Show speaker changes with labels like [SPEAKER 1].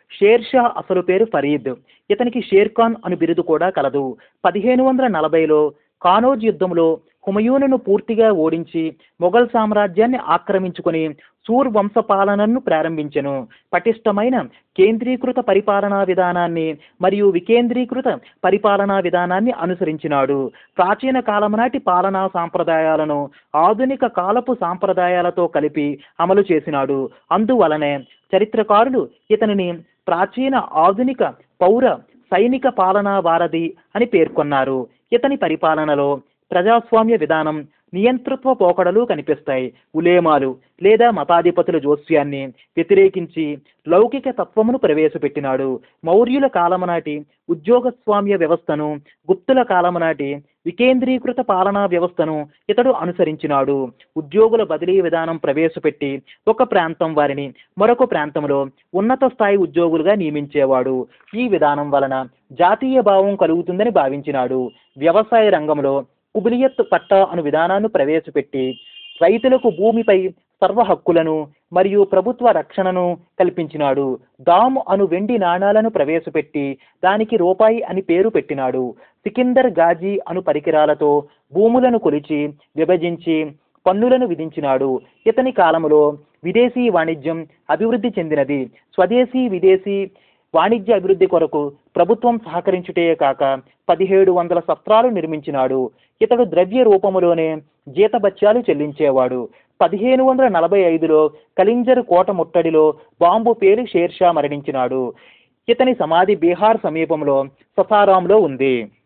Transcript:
[SPEAKER 1] షేర్షా అసలు పేరు ఫరీద్ ఇతనికి షేర్ ఖాన్ అను బిరుదు కూడా కలదు పదిహేను వందల నలభైలో కానోజ్ యుద్ధంలో హుమయూనును పూర్తిగా ఓడించి మొఘల్ సామ్రాజ్యాన్ని ఆక్రమించుకొని సూర్ వంశ పాలనను ప్రారంభించెను పటిష్టమైన కేంద్రీకృత పరిపాలనా విధానాన్ని మరియు వికేంద్రీకృత పరిపాలనా విధానాన్ని అనుసరించినాడు ప్రాచీన కాలం నాటి పాలనా సాంప్రదాయాలను ఆధునిక కాలపు సాంప్రదాయాలతో కలిపి అమలు చేసినాడు అందువలనే చరిత్రకారులు ఇతనిని ప్రాచీన ఆధునిక పౌర సైనిక పాలనా వారధి అని పేర్కొన్నారు ఇతని పరిపాలనలో ప్రజాస్వామ్య విధానం నియంతృత్వ పోకడలు కనిపిస్తాయి ఉలేమాలు లేదా మతాధిపతుల జోస్యాన్ని వ్యతిరేకించి లౌకిక తత్వమును ప్రవేశపెట్టినాడు మౌర్యుల కాలము నాటి ఉద్యోగస్వామ్య వ్యవస్థను గుప్తుల కాలము నాటి వికేంద్రీకృత పాలనా వ్యవస్థను ఇతడు అనుసరించినాడు ఉద్యోగుల బదిలీ విధానం ప్రవేశపెట్టి ఒక ప్రాంతం వారిని మరొక ప్రాంతంలో ఉన్నత స్థాయి ఉద్యోగులుగా నియమించేవాడు ఈ విధానం వలన జాతీయ భావం కలుగుతుందని భావించినాడు వ్యవసాయ రంగంలో కుబిలియత్ పట్టా అను విధానాన్ని ప్రవేశపెట్టి రైతులకు భూమిపై సర్వ హక్కులను మరియు ప్రభుత్వ రక్షణను కల్పించినాడు దామ్ అను వెండి నాణాలను ప్రవేశపెట్టి దానికి రూపాయి అని పేరు పెట్టినాడు సికిందర్ గాజీ అను పరికరాలతో భూములను కొలిచి విభజించి పన్నులను విధించినాడు ఇతని కాలములో విదేశీ వాణిజ్యం అభివృద్ధి చెందినది స్వదేశీ విదేశీ వాణిజ్య అభివృద్ధి కొరకు ప్రభుత్వం సహకరించుటే కాక పదిహేడు వందల సత్రాలు నిర్మించినాడు ఇతడు ద్రవ్య రూపములోనే జీతభత్యాలు చెల్లించేవాడు పదిహేను వందల నలభై ఐదులో కలింజర్ కోట ముట్టడిలో బాంబు పేలి షేర్షా మరణించినాడు ఇతని సమాధి బీహార్ సమీపంలో ససారాంలో ఉంది